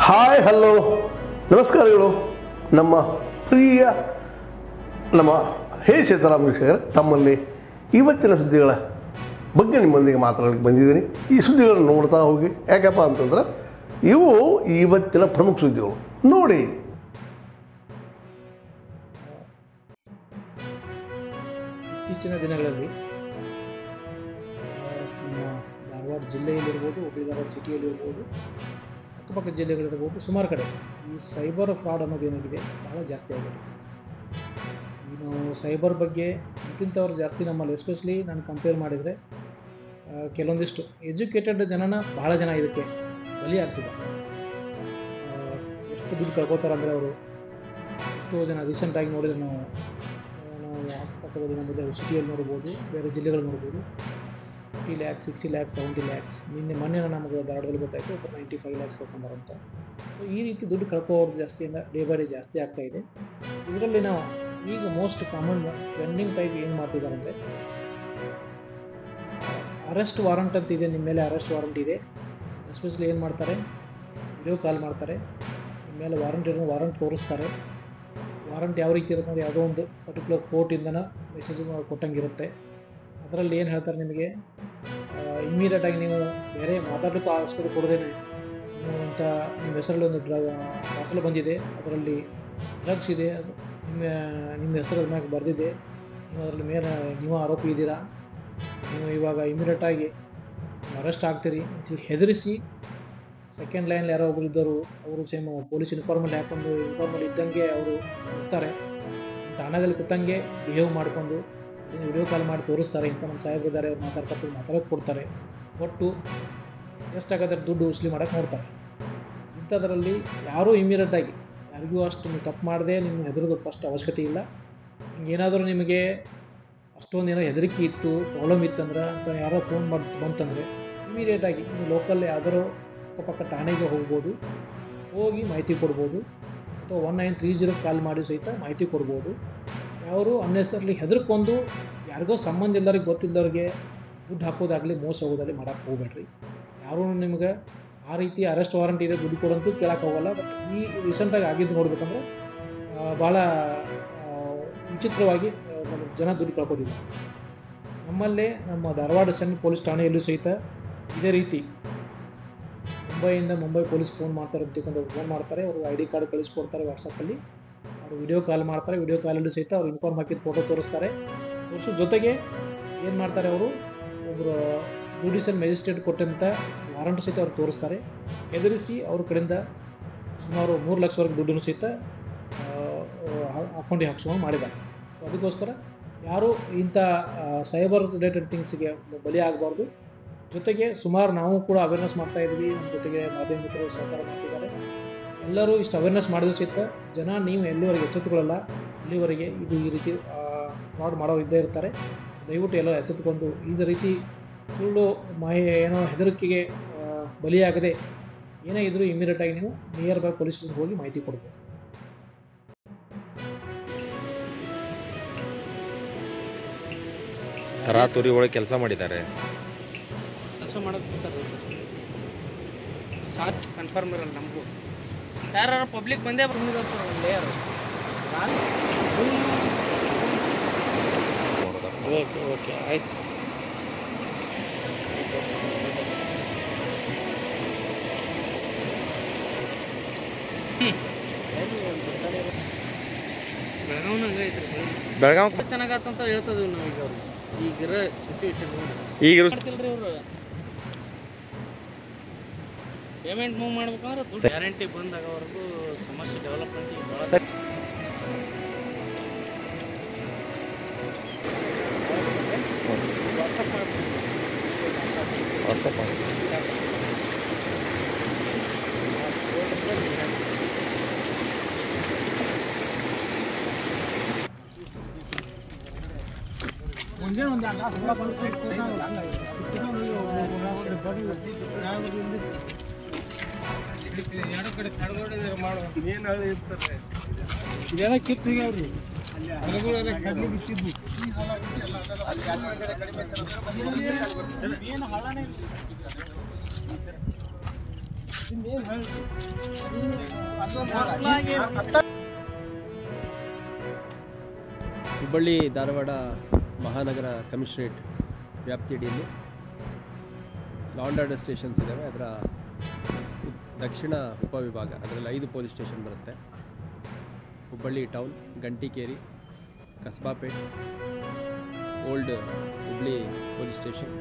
hi hello ನಮಸ್ಕಾರಗಳು ನಮ್ಮ ಪ್ರಿಯ ನಮ್ಮ ಹೇ ಸೀತಾರಾಮ ವೀಕ್ಷಕರೇ ತಮ್ಮಲ್ಲಿ ಇವತ್ತಿನ ಸುದ್ದಿಗಳ ಬಗ್ಗೆ ನಿಮ್ಮೊಂದಿಗೆ ಮಾತಾಡಲಿಕ್ಕೆ ಬಂದಿದ್ದೀನಿ ಈ ಸುದ್ದಿಗಳನ್ನು ನೋಡ್ತಾ ಹೋಗಿ ಯಾಕಪ್ಪ ಅಂತಂದ್ರೆ ಇವು ಇವತ್ತಿನ ಪ್ರಮುಖ ಸುದ್ದಿಗಳು ನೋಡಿ ಇತ್ತೀಚಿನ ದಿನಗಳಲ್ಲಿ ಆ, ನಮ್ಮ ಧಾರವಾಡ ಜಿಲ್ಲೆಯಲ್ಲಿರ್ಬೋದು ಹುಬ್ಬಳ್ಳಿ ಧಾರವಾಡ ಸಿಟಿಯಲ್ಲಿರ್ಬೋದು ಅಕ್ಕಪಕ್ಕ ಜಿಲ್ಲೆಗಳಿರ್ಬೋದು ಸುಮಾರು ಕಡೆ ಈ ಸೈಬರ್ ಫ್ರಾಡ್ ಅನ್ನೋದು ಏನಾಗಿದೆ ಭಾಳ ಜಾಸ್ತಿ ಆಗಿದೆ ಇನ್ನು ಸೈಬರ್ ಬಗ್ಗೆ ಇಂತಿಂಥವ್ರು ಜಾಸ್ತಿ ನಮ್ಮಲ್ಲಿ ಎಸ್ಪೆಷಲಿ ನಾನು ಕಂಪೇರ್ ಮಾಡಿದರೆ ಆ, ಕೆಲವೊಂದಿಷ್ಟು ಎಜುಕೇಟೆಡ್ ಜನನ ಭಾಳ ಜನ ಇದಕ್ಕೆ ಬಲಿ ಆಗ್ತಿದೆ ಆ, ಎಷ್ಟು ದುಡ್ಡು ಕಳ್ಕೊತಾರೆ ಅಂದರೆ ಅವರು ಎಷ್ಟೋ ಜನ ರೀಸೆಂಟಾಗಿ ನೋಡಿದ್ರೆ ನಾವು ಆ, ನಾವು ಅಕ್ಕಪಕ್ಕದ ನಮ್ಮದು ಸಿಟಿಯಲ್ಲಿ ನೋಡ್ಬೋದು ಬೇರೆ ಜಿಲ್ಲೆಗಳು ನೋಡ್ಬೋದು fifty lakhs sixty lakhs seventy lakhs ನಿನ್ನೆ ಮೊನ್ನೆ ನಮಗೆ ಧಾರವಾಡದಲ್ಲಿ ಗೊತ್ತಾಯಿತು ಒಬ್ಬರು ನೈಂಟಿ ಫೈವ್ ಲ್ಯಾಕ್ಸ್ ಕರ್ಕೊಂಬರಂತ ಸೊ ಈ ರೀತಿ ದುಡ್ಡು ಕಳ್ಕೊಳ್ಳೋರು ಜಾಸ್ತಿಯಿಂದ ಡೇ ಬೈ ಡೇ ಜಾಸ್ತಿ ಆಗ್ತಾ ಇದೆ ಇದರಲ್ಲಿ ನಾವು ಈಗ ಮೋಸ್ಟ್ ಕಾಮನ್ ಟ್ರೆಂಡಿಂಗ್ ಟೈಪ್ ಏನು ಮಾಡ್ತಿದ್ದಾರೆ ಅಂದರೆ ಅರೆಸ್ಟ್ ವಾರಂಟ್ ಅಂತ ಇದೆ ನಿಮ್ಮ ಮೇಲೆ ಅರೆಸ್ಟ್ ವಾರಂಟ್ ಇದೆ ಎಸ್ಪೆಷಲಿ ಏನು ಮಾಡ್ತಾರೆ ವಿಡಿಯೋ ಕಾಲ್ ಮಾಡ್ತಾರೆ ನಿಮ್ಮ ಮೇಲೆ ವಾರಂಟ್ ಇರೋ ವಾರಂಟ್ ತೋರಿಸ್ತಾರೆ ವಾರಂಟ್ ಯಾವ ರೀತಿ ಇರುತ್ತೆ ಅಂದರೆ ಯಾವುದೋ ಒಂದು ಪರ್ಟಿಕ್ಯುಲರ್ ಕೋರ್ಟಿಂದನ ಮೆಸೇಜ್ ಕೊಟ್ಟಂಗಿರುತ್ತೆ ಅದರಲ್ಲಿ ಏನು ಹೇಳ್ತಾರೆ ನಿಮಗೆ ಇಮ್ಮಿಡಿಯೇಟಾಗಿ ನೀವು ಬೇರೆ ಮಾತಾಡಲಿಕ್ಕೆ ಅವಶ್ಯಕತೆ ಕೊಡದೇನೆ ನೀವು ಅಂತ ನಿಮ್ಮ ಹೆಸರಲ್ಲಿ ಒಂದು ಡ್ರ ಪಾರ್ಸಲ್ ಬಂದಿದೆ ಅದರಲ್ಲಿ ಡ್ರಗ್ಸ್ ಇದೆ ಅದು ನಿಮ್ಮ ನಿಮ್ಮ ಹೆಸರು ಮ್ಯಾಗ ಬರೆದಿದೆ ನೀವು ಅದರಲ್ಲಿ ಮೇಲೆ ನೀವು ಆರೋಪಿ ಇದ್ದೀರಾ ನೀವು ಇವಾಗ ಇಮಿಡಿಯೇಟಾಗಿ ಅರೆಸ್ಟ್ ಆಗ್ತೀರಿ ಅಂತೇಳಿ ಹೆದರಿಸಿ ಸೆಕೆಂಡ್ ಲೈನ್ ಯಾರೋ ಒಬ್ರು ಇದ್ದರು ಅವರು ಸೇಮ್ ಪೊಲೀಸ್ ಯೂನಿಫಾರ್ಮಲ್ಲಿ ಹಾಕೊಂಡು ಯೂನಿಫಾರ್ಮಲ್ಲಿ ಇದ್ದಂಗೆ ಅವರು ಇರ್ತಾರೆ ಠಾಣದಲ್ಲಿ ಕೂತಂಗೆ ಬಿಹೇವ್ ಮಾಡಿಕೊಂಡು ವಿಡಿಯೋ ಕಾಲ್ ಮಾಡಿ ತೋರಿಸ್ತಾರೆ ಇಂಥ ನಮ್ಮ ಸಾಹೇಬ್ರು ಇದ್ದಾರೆ ಅವ್ರು ಮಾತಾಡ್ತಾರೆ ಮಾತಾಡೋಕೆ ಕೊಡ್ತಾರೆ ಒಟ್ಟು ಎಷ್ಟಾಗತ್ತೆ ದುಡ್ಡು ವಸೂಲಿ ಮಾಡೋಕೆ ನೋಡ್ತಾರೆ ಇಂಥದ್ರಲ್ಲಿ ಯಾರೂ ಇಮಿಡಿಯೇಟಾಗಿ ಯಾರಿಗೂ ಅಷ್ಟು ನೀವು ತಪ್ಪು ಮಾಡದೆ ನಿಮ್ಮ ಹೆದರೋದು ಫಸ್ಟ್ ಅವಶ್ಯಕತೆ ಇಲ್ಲ ಏನಾದರೂ ನಿಮಗೆ ಅಷ್ಟೊಂದು ಏನೋ ಹೆದರಿಕೆ ಇತ್ತು ಪ್ರಾಬ್ಲಮ್ ಇತ್ತಂದ್ರೆ ಅಂತ ಯಾರೋ ಫೋನ್ ಮಾಡಿ ಬಂತಂದರೆ ಇಮಿಡಿಯೇಟಾಗಿ ನೀವು ಲೋಕಲ್ ಯಾವ್ದಾರೋ ಅಕ್ಕಪಕ್ಕ ಠಾಣೆಗೆ ಹೋಗ್ಬೋದು ಹೋಗಿ ಮಾಹಿತಿ ಕೊಡ್ಬೋದು ಅಥವಾ one nine three zero call ಮಾಡಿ ಸಹಿತ ಮಾಹಿತಿ ಕೊಡ್ಬೋದು ಯಾರು ಅನ್ನೆಸರ್ಲಿ ಹೆದರ್ಕೊಂಡು ಯಾರಿಗೋ ಸಂಬಂಧ ಇಲ್ಲವ್ರಿಗೆ ಗೊತ್ತಿಲ್ಲದವ್ರಿಗೆ ದುಡ್ಡು ಹಾಕೋದಾಗಲಿ ಮೋಸ ಹೋಗೋದಾಗಲಿ ಮಾಡೋಕ್ಕೆ ಹೋಗ್ಬೇಡ್ರಿ ಯಾರೂ ನಿಮ್ಗೆ ಆ ರೀತಿ ಅರೆಸ್ಟ್ ವಾರಂಟ್ ಇದೆ ದುಡ್ಡು ಕೊಡಂತೂ ಕೇಳಕ್ಕೆ ಹೋಗಲ್ಲ ಬಟ್ ಈ ರೀಸೆಂಟಾಗಿ ಆಗಿದ್ದು ನೋಡ್ಬೇಕಂದ್ರೆ ಭಾಳ ವಿಚಿತ್ರವಾಗಿ ಆ, ನಮ್ಮ ಜನ ದುಡ್ಡು ಕಳ್ಕೊತಿದ್ದಾರೆ ನಮ್ಮಲ್ಲೇ ನಮ್ಮ ಧಾರವಾಡ ಸಣ್ಣ ಪೊಲೀಸ್ ಠಾಣೆಯಲ್ಲೂ ಸಹಿತ ಇದೇ ರೀತಿ ಮುಂಬೈಯಿಂದ ಮುಂಬೈ ಪೊಲೀಸ್ ಫೋನ್ ಮಾಡ್ತಾರೆ ಅಂತ ತಿಳ್ಕೊಂಡು ಫೋನ್ ಮಾಡ್ತಾರೆ ಅವರು ಐ ಡಿ ಕಾರ್ಡ್ ಕಳಿಸ್ಕೊಡ್ತಾರೆ ವಾಟ್ಸಪ್ಪಲ್ಲಿ ಅವರು ವಿಡಿಯೋ ಕಾಲ್ ಮಾಡ್ತಾರೆ ವಿಡಿಯೋ ಕಾಲಲ್ಲಿ ಸಹಿತ ಅವ್ರು ಇನ್ಫಾರ್ಮ್ ಹಾಕಿದ ಫೋಟೋ ತೋರಿಸ್ತಾರೆ ತೋರಿಸೋ ಜೊತೆಗೆ ಏನು ಮಾಡ್ತಾರೆ ಅವರು ಒಬ್ಬರು ಜುಡಿಷಿಯಲ್ ಮ್ಯಾಜಿಸ್ಟ್ರೇಟ್ ಕೊಟ್ಟಂಥ ವಾರಂಟ್ ಸಹಿತ ಅವ್ರು ತೋರಿಸ್ತಾರೆ ಹೆದರಿಸಿ ಅವ್ರ ಕಡೆಯಿಂದ ಸುಮಾರು ಮೂರು ಲಕ್ಷವರೆಗೆ ದುಡ್ಡನ್ನು ಸಹಿತ ಅಕೌಂಟಿಗೆ ಹಾಕ್ಸ್ಕೊಂಡು ಮಾಡಿದ್ದಾರೆ ಸೊ ಅದಕ್ಕೋಸ್ಕರ ಯಾರು ಇಂಥ ಸೈಬರ್ ರಿಲೇಟೆಡ್ ಥಿಂಗ್ಸ್ಗೆ ಬಲಿ ಆಗಬಾರ್ದು ಜೊತೆಗೆ ಸುಮಾರು ನಾವು ಕೂಡ ಅವೇರ್ನೆಸ್ ಮಾಡ್ತಾ ಇದ್ವಿ ನಮ್ಮ ಜೊತೆಗೆ ಮಾಧ್ಯಮ ಮಿತ್ರರು ಸಹಕಾರ ಮಾಡ್ತಿದ್ದಾರೆ ಎಲ್ಲರೂ ಇಷ್ಟು ಅವೇರ್ನೆಸ್ ಮಾಡಿದ್ರು ಸಹಿತ ಜನ ನೀವು ಎಲ್ಲಿವರೆಗೆ ಎಚ್ಚೆತ್ತುಕೊಳ್ಳಲ್ಲ ಇಲ್ಲಿವರೆಗೆ ಇದು ಈ ರೀತಿ ಫ್ರಾಡ್ ಮಾಡೋರು ಇದ್ದೇ ಇರ್ತಾರೆ ದಯವಿಟ್ಟು ಎಲ್ಲ ಎಚ್ಚೆತ್ತುಕೊಂಡು ಈ ರೀತಿ ಸುಳ್ಳು ಮಾಯ ಏನೋ ಹೆದರಿಕೆಗೆ ಆ, ಬಲಿಯಾಗದೆ ಏನೇ ಇದ್ರೂ ಇಮಿಡಿಯೇಟಾಗಿ ನೀವು ನಿಯರ್ ಬೈ ಪೊಲೀಸ್ ಸ್ಟೇಷನ್ಗೆ ಹೋಗಿ ಮಾಹಿತಿ ಕೊಡ್ಬೋದು ತರಾತುರಿ ಒಳಗೆ ಕೆಲಸ ಮಾಡಿದ್ದಾರೆ ಕೆಲಸ ಮಾಡೋದು ಸರ್ ಸರ್ ಸಾತ್ ಕನ್ಫರ್ಮ್ ಇರಲ್ಲ ನಮಗೂ ಯಾರು ಪಬ್ಲಿಕ್ ಬಂದೇ ಬಂದಿದ್ದಾರೆ ಸರ್ ಒಂದು ಲೇಯರ್ ಓಕೆ ಓಕೆ ಆಯ್ತು ಬೆಳಗಾವ್ನ ಹಂಗೈತ್ರಿ ಬೆಳಗಾವ್ ಚೆನ್ನಾಗತ್ತಂತ ಹೇಳ್ತದ್ವಿ ನಾವು ಈಗ ಅವ್ರು ಈಗಿರೋ ಸಿಚುವೇಶನ್ ನೋಡಿ ಈಗ ಮಾಡ್ತಿಲ್ರಿ ಅವರು ಪೇಮೆಂಟ್ ಮೂವ್ ಮಾಡ್ಬೇಕಂದ್ರೆ ದುಡ್ಡು ಗ್ಯಾರಂಟಿ ಬಂದಾಗವರೆಗೂ ಸಮಸ್ಯೆ ಡೆವಲಪ್ಮೆಂಟ್ ಭಾಳ ವಾಟ್ಸಪ್ ಇದೆಲ್ಲ ಕಿತ್ತಿಗೆ ಅವ್ರಿ ಹುಬ್ಬಳ್ಳಿ ಧಾರವಾಡ ಮಹಾನಗರ ಕಮಿಷನರೇಟ್ ವ್ಯಾಪ್ತಿಯಡಿಯಲ್ಲಿ ಲಾ ಆ್ಯಂಡ್ ಆರ್ಡರ್ ಸ್ಟೇಷನ್ಸ್ ಇದ್ದಾವೆ ಅದರ ಉತ್- ದಕ್ಷಿಣ ಉಪವಿಭಾಗ ಅದರಲ್ಲಿ ಐದು ಪೊಲೀಸ್ ಸ್ಟೇಷನ್ ಬರುತ್ತೆ Hubballi town Ghantikeri Kasbapet old Hubli police station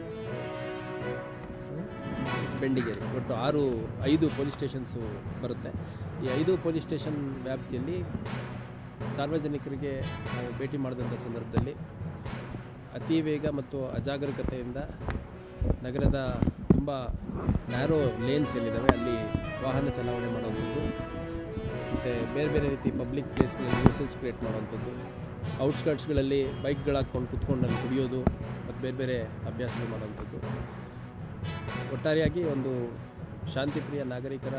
Bendigeri ಒಟ್ಟು ಆರು ಐದು ಪೊಲೀಸ್ ಸ್ಟೇಷನ್ಸು ಬರುತ್ತೆ ಈ ಐದು ಪೊಲೀಸ್ ಸ್ಟೇಷನ್ ವ್ಯಾಪ್ತಿಯಲ್ಲಿ ಸಾರ್ವಜನಿಕರಿಗೆ ನಾವು ಭೇಟಿ ಮಾಡಿದಂಥ ಸಂದರ್ಭದಲ್ಲಿ ಅತಿ ವೇಗ ಮತ್ತು ಅಜಾಗರೂಕತೆಯಿಂದ ನಗರದ ತುಂಬ ನ್ಯಾರೋ ಲೇನ್ಸ್ ಏನಿದ್ದಾವೆ ಅಲ್ಲಿ ವಾಹನ ಚಲಾವಣೆ ಮಾಡುವಂಥದ್ದು ಮತ್ತು ಬೇರೆ ಬೇರೆ ರೀತಿ ಪಬ್ಲಿಕ್ ಪ್ಲೇಸ್ಗಳಲ್ಲಿ ನ್ಯೂಸೆನ್ಸ್ ಕ್ರಿಯೇಟ್ ಮಾಡುವಂಥದ್ದು ಔಟ್ಸ್ಕರ್ಟ್ಸ್ಗಳಲ್ಲಿ ಬೈಕ್ಗಳು ಹಾಕ್ಕೊಂಡು ಕುತ್ಕೊಂಡು ಅಲ್ಲಿ ಕುಡಿಯೋದು ಮತ್ತು ಬೇರೆ ಬೇರೆ ಅಭ್ಯಾಸಗಳು ಮಾಡುವಂಥದ್ದು ಒಟ್ಟಾರೆಯಾಗಿ ಒಂದು ಶಾಂತಿಪ್ರಿಯ ನಾಗರಿಕರ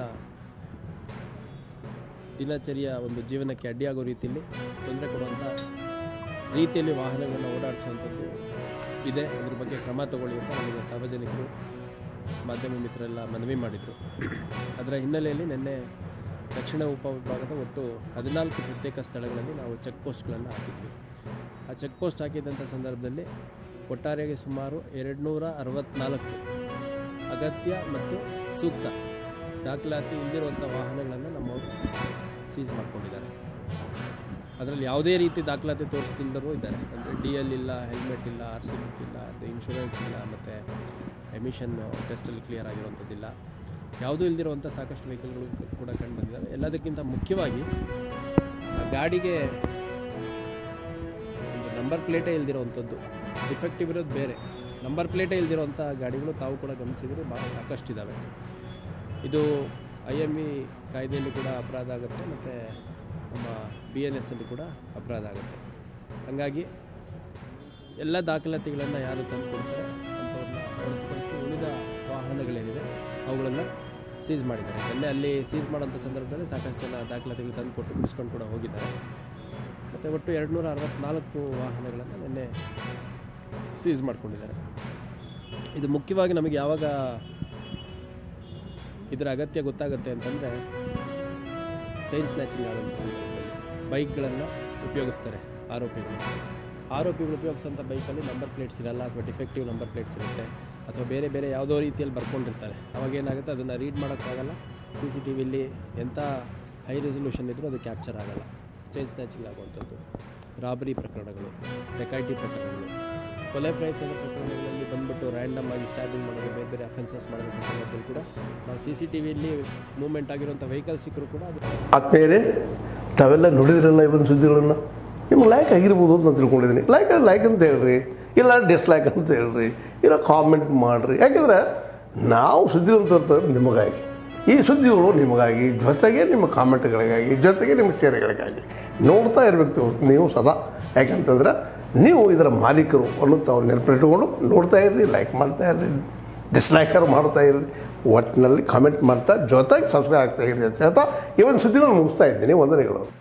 ದಿನಚರಿಯ ಒಂದು ಜೀವನಕ್ಕೆ ಅಡ್ಡಿಯಾಗೋ ರೀತಿಯಲ್ಲಿ ತೊಂದರೆ ಕೊಡುವಂಥ ರೀತಿಯಲ್ಲಿ ವಾಹನಗಳನ್ನು ಓಡಾಡಿಸುವಂಥದ್ದು ಇದೆ ಅದ್ರ ಬಗ್ಗೆ ಕ್ರಮ ತಗೊಳ್ಳಿ ಅಂತ ನಮಗೆ ಸಾರ್ವಜನಿಕರು ಮಾಧ್ಯಮ ಮಿತ್ರರೆಲ್ಲ ಮನವಿ ಮಾಡಿದರು ಅದರ ಹಿನ್ನೆಲೆಯಲ್ಲಿ ನಿನ್ನೆ ದಕ್ಷಿಣ ಉಪವಿಭಾಗದ ಒಟ್ಟು ಹದಿನಾಲ್ಕು ಪ್ರತ್ಯೇಕ ಸ್ಥಳಗಳಲ್ಲಿ ನಾವು ಚೆಕ್ ಪೋಸ್ಟ್ಗಳನ್ನು ಹಾಕಿದ್ವಿ ಆ ಚೆಕ್ ಪೋಸ್ಟ್ ಹಾಕಿದಂಥ ಸಂದರ್ಭದಲ್ಲಿ ಒಟ್ಟಾರೆಯಾಗಿ ಸುಮಾರು ಎರಡು ನೂರ ಅರವತ್ತ್ನಾಲ್ಕು ಅಗತ್ಯ ಮತ್ತು ಸೂಕ್ತ ದಾಖಲಾತಿ ಇಲ್ಲದಿರುವಂಥ ವಾಹನಗಳನ್ನು ನಮ್ಮವರು ಸೀಸ್ ಮಾಡ್ಕೊಂಡಿದ್ದಾರೆ ಅದರಲ್ಲಿ ಯಾವುದೇ ರೀತಿ ದಾಖಲಾತಿ ತೋರಿಸ್ತಿಲ್ಲದರೂ ಇದ್ದಾರೆ ಅಂದರೆ ಡಿ ಎಲ್ ಇಲ್ಲ ಹೆಲ್ಮೆಟ್ ಇಲ್ಲ ಆರ್ ಸಿ ಬುಕ್ ಇಲ್ಲ ಅದು ಇನ್ಶೂರೆನ್ಸ್ ಇಲ್ಲ ಮತ್ತು ಎಮಿಷನ್ ಟೆಸ್ಟಲ್ಲಿ ಕ್ಲಿಯರ್ ಆಗಿರುವಂಥದ್ದಿಲ್ಲ ಯಾವುದೂ ಇಲ್ದಿರುವಂಥ ಸಾಕಷ್ಟು ವೆಹಿಕಲ್ಗಳು ಕೂಡ ಕಂಡು ಬಂದಿದ್ದಾವೆ ಎಲ್ಲದಕ್ಕಿಂತ ಮುಖ್ಯವಾಗಿ ಆ ಗಾಡಿಗೆ ಒಂದು ನಂಬರ್ ಪ್ಲೇಟೇ ಇಲ್ದಿರೋವಂಥದ್ದು ಡಿಫೆಕ್ಟಿವ್ ಇರೋದು ಬೇರೆ ನಂಬರ್ ಪ್ಲೇಟೇ ಇಲ್ದಿರೋವಂಥ ಗಾಡಿಗಳು ತಾವು ಕೂಡ ಗಮನಿಸಿದರೆ ಭಾಳ ಸಾಕಷ್ಟಿದ್ದಾವೆ ಇದು ಐ ಎಮ್ ಇ ಕಾಯ್ದೆಯಲ್ಲಿ ಕೂಡ ಅಪರಾಧ ಆಗುತ್ತೆ ಮತ್ತು ನಮ್ಮ ಬಿ ಎನ್ ಎಸ್ ಅಲ್ಲಿ ಕೂಡ ಅಪರಾಧ ಆಗುತ್ತೆ ಹಾಗಾಗಿ ಎಲ್ಲ ದಾಖಲಾತಿಗಳನ್ನು ಯಾರು ತಂದು ಕೊಡ್ತಾರೆ ಅಂಥವ್ರನ್ನ ಹೊರತುಪಡಿಸಿ ಉಳಿದ ವಾಹನಗಳೇನಿದೆ ಅವುಗಳನ್ನು ಸೀಸ್ ಮಾಡಿದ್ದಾರೆ ನಿನ್ನೆ ಅಲ್ಲಿ ಸೀಸ್ ಮಾಡೋಂಥ ಸಂದರ್ಭದಲ್ಲಿ ಸಾಕಷ್ಟು ಜನ ದಾಖಲಾತಿಗಳು ತಂದು ಕೊಟ್ಟು ಬಿಡಿಸ್ಕೊಂಡು ಕೂಡ ಹೋಗಿದ್ದಾರೆ ಮತ್ತು ಒಟ್ಟು ಎರಡು ನೂರ ಅರವತ್ತ್ನಾಲ್ಕು ವಾಹನಗಳನ್ನು ನಿನ್ನೆ ಸೀಸ್ ಮಾಡ್ಕೊಂಡಿದ್ದಾರೆ ಇದು ಮುಖ್ಯವಾಗಿ ನಮಗೆ ಯಾವಾಗ ಇದರ ಅಗತ್ಯ ಗೊತ್ತಾಗುತ್ತೆ ಅಂತಂದರೆ ಚೈನ್ ಸ್ನ್ಯಾಚಿಂಗ್ ಆದಂಥ ಸಂದರ್ಭದಲ್ಲಿ ಬೈಕ್ಗಳನ್ನು ಉಪಯೋಗಿಸ್ತಾರೆ ಆರೋಪಿಗಳು ಆರೋಪಿಗಳು ಉಪಯೋಗಿಸೋಂಥ ಬೈಕಲ್ಲಿ ನಂಬರ್ ಪ್ಲೇಟ್ಸ್ ಇರಲ್ಲ ಅಥವಾ ಡಿಫೆಕ್ಟಿವ್ ನಂಬರ್ ಪ್ಲೇಟ್ಸ್ ಇರುತ್ತೆ ಅಥವಾ ಬೇರೆ ಬೇರೆ ಯಾವುದೋ ರೀತಿಯಲ್ಲಿ ಬರ್ಕೊಂಡಿರ್ತಾರೆ ಅವಾಗ ಏನಾಗುತ್ತೆ ಅದನ್ನು ರೀಡ್ ಮಾಡೋಕ್ಕಾಗಲ್ಲ ಸಿ ಸಿ ಟಿ ವಿಲಿ ಎಂಥ ಹೈ ರೆಸೊಲ್ಯೂಷನ್ ಇದ್ದರೂ ಅದು ಕ್ಯಾಪ್ಚರ್ ಆಗಲ್ಲ ಚೈನ್ ಸ್ನ್ಯಾಚಿಂಗ್ ಆಗುವಂಥದ್ದು ರಾಬರಿ ಪ್ರಕರಣಗಳು ಡೆಕೈಟಿ ಪ್ರಕರಣಗಳು ಕೊಲೆ ಪ್ರಯತ್ನದ ಪ್ರಕರಣಗಳಲ್ಲಿ ಬಂದ್ಬಿಟ್ಟು ರ್ಯಾಂಡಮ್ ಆಗಿ ಸ್ಟ್ಯಾಬಿಂಗ್ ಮಾಡೋದು ಬೇರೆ ಬೇರೆ ಅಫೆನ್ಸಸ್ ಮಾಡೋಂಥ ಸಂದರ್ಭದಲ್ಲಿ ಕೂಡ ನಾವು ಸಿ ಸಿ ಟಿ ವಿಯಲ್ಲಿ ಮೂವ್ಮೆಂಟ್ ಆಗಿರುವಂಥ ವೆಹಿಕಲ್ ಸಿಕ್ಕರೂ ಕೂಡ ಅದು ಆತ್ಮೀಯರೇ ತಾವೆಲ್ಲ ನೋಡಿದ್ರಲ್ಲ ಇವನ್ ಸುದ್ದಿಗಳನ್ನು ನಿಮ್ಗೆ ಲೈಕ್ ಆಗಿರ್ಬೋದು ಅಂತ ನಾನು ತಿಳ್ಕೊಂಡಿದ್ದೀನಿ ಲೈಕ್ ಲೈಕ್ ಅಂತ ಹೇಳ್ರಿ ಇಲ್ಲ ಡಿಸ್ಲೈಕ್ ಅಂತ ಹೇಳ್ರಿ ಇಲ್ಲ ಕಾಮೆಂಟ್ ಮಾಡಿರಿ ಯಾಕೆಂದ್ರೆ ನಾವು ಸುದ್ದಿಗಳನ್ನು ತರ್ತಾರೆ ನಿಮಗಾಗಿ ಈ ಸುದ್ದಿಗಳು ನಿಮಗಾಗಿ ಜೊತೆಗೆ ನಿಮ್ಮ ಕಾಮೆಂಟ್ಗಳಿಗಾಗಿ ಜೊತೆಗೆ ನಿಮ್ಮ ಶೇರ್ಗಳಿಗಾಗಿ ನೋಡ್ತಾ ಇರಬೇಕು ನೀವು ಸದಾ ಯಾಕಂತಂದ್ರೆ ನೀವು ಇದರ ಮಾಲೀಕರು ಅನ್ನೋದು ತಾವು ನೆನಪಿಟ್ಕೊಂಡು ನೋಡ್ತಾ ಇರ್ರಿ ಲೈಕ್ ಮಾಡ್ತಾ ಇರ್ರಿ ಡಿಸ್ಲೈಕರ್ ಮಾಡ್ತಾ ಇರ್ರಿ ಒಟ್ಟಿನಲ್ಲಿ ಕಾಮೆಂಟ್ ಮಾಡ್ತಾ ಜೊತೆಗೆ ಸಬ್ಸ್ಕ್ರೈಬ್ ಆಗ್ತಾ ಇರ್ರಿ ಅಂತ ಹೇಳ್ತಾ ಈ ಒಂದು ಸುದ್ದಿಗಳನ್ನು ಮುಗಿಸ್ತಾ ಇದ್ದೀನಿ ವಂದನೆಗಳು